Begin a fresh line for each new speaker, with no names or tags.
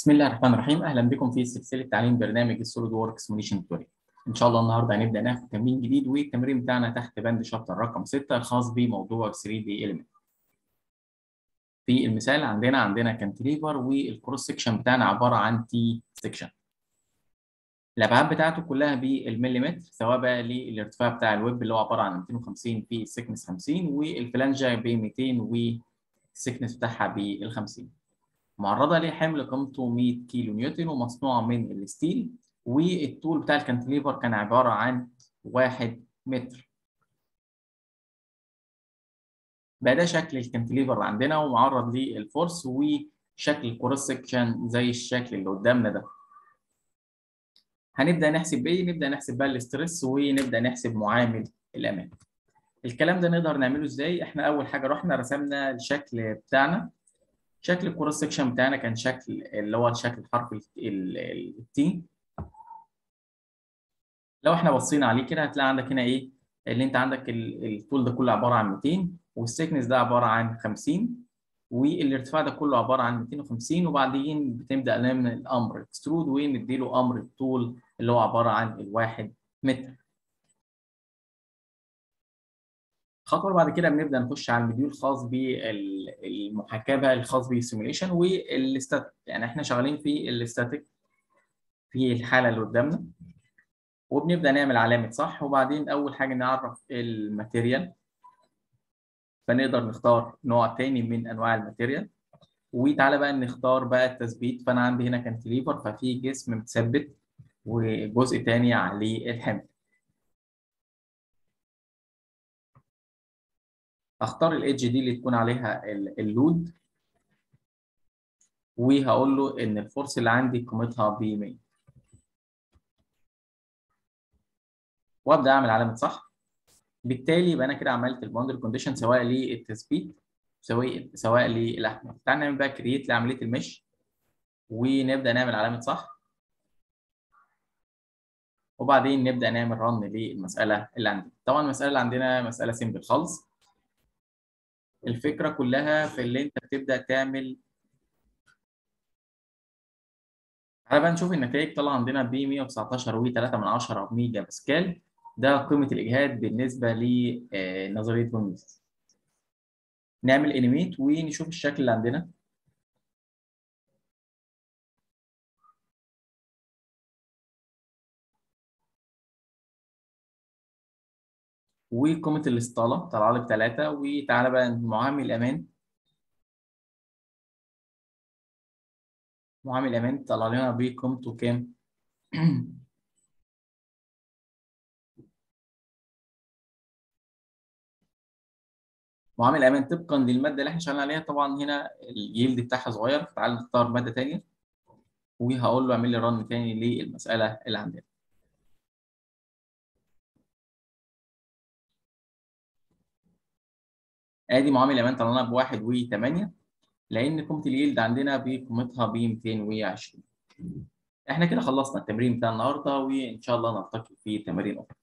بسم الله الرحمن الرحيم اهلا بكم في سلسله تعليم برنامج السوليد ووركس مونيشن توتوريال ان شاء الله النهارده هنبدا ناخد تمرين جديد والتمرين بتاعنا تحت بند شابتر رقم 6 الخاص بموضوع 3 دي element في المثال عندنا عندنا كانتليفر والكروس سكشن بتاعنا عباره عن تي سكشن الابعاد بتاعته كلها بالمليمتر سواء بقى للارتفاع بتاع الويب اللي هو عباره عن 250 في السكنس 50 والفلانجه ب 200 والسكنس بتاعها بال 50 معرضه لحمل قيمته 100 كيلو نيوتن ومصنوعه من الستيل والطول بتاع الكانتليفر كان عباره عن 1 متر بقى ده شكل الكانتليفر عندنا ومعرض للفورس وشكل الكروس سكشن زي الشكل اللي قدامنا ده هنبدا نحسب ايه نبدا نحسب بقى الاسترس ونبدا نحسب معامل الامان الكلام ده نقدر نعمله ازاي احنا اول حاجه رحنا رسمنا الشكل بتاعنا شكل الكروس سكشن بتاعنا كان شكل اللي هو الشكل الحرف التي لو احنا بصينا عليه كده هتلاقي عندك هنا ايه اللي انت عندك الطول ده كله عباره عن 200 والسكنس ده عباره عن 50 والارتفاع ده كله عباره عن 250 وبعدين بتبدا نعمل الامر اكسترود ونديله امر الطول اللي هو عباره عن الواحد متر الخطوه اللي بعد كده بنبدا نخش على المديول الخاص بالمحاكاه بقى الخاص بالسيموليشن والاستاتيك يعني احنا شغالين في الاستاتيك في الحاله اللي قدامنا وبنبدا نعمل علامه صح وبعدين اول حاجه نعرف الماتيريال فنقدر نختار نوع تاني من انواع الماتيريال وتعالى بقى نختار بقى التثبيت فانا عندي هنا كانتليفر ففي جسم متثبت وجزء تاني عليه الحمل اختار الايدج دي اللي تكون عليها اللود وهقول له ان الفورس اللي عندي قيمتها ب 100 وابدا اعمل علامه صح بالتالي يبقى انا كده عملت الباوندري كونديشن سواء للتثبيت سواء سواء للاحمال تعال نعمل بقى كرييت لعمليه المش ونبدا نعمل علامه صح وبعدين نبدا نعمل رن للمساله اللي عندنا طبعا المساله اللي عندنا مساله سيمبل خالص الفكره كلها في اللي انت بتبدا تعمل تعالى بقى نشوف النتائج طلع عندنا ب 119.3 ميجا باسكال ده قيمه الاجهاد بالنسبه لنظريه فون ميزيس نعمل انيميت ونشوف الشكل اللي عندنا وقيمه الاستطاله طلع لك 3 وتعالى بقى معامل الامان معامل الامان طلع لنا بقيمته كام معامل الامان طبقا للماده اللي احنا شغالين عليها طبعا هنا اليلد بتاعها صغير فتعال نختار ماده ثانيه وهقول له اعمل لي رن ثاني للمساله اللي عندنا ادي معامل الامان طلعنا بواحد و8 لان قيمه اليلد عندنا بقيمتها ب 220 احنا كده خلصنا التمرين بتاع النهارده وان شاء الله نلتقي في تمارين اخرى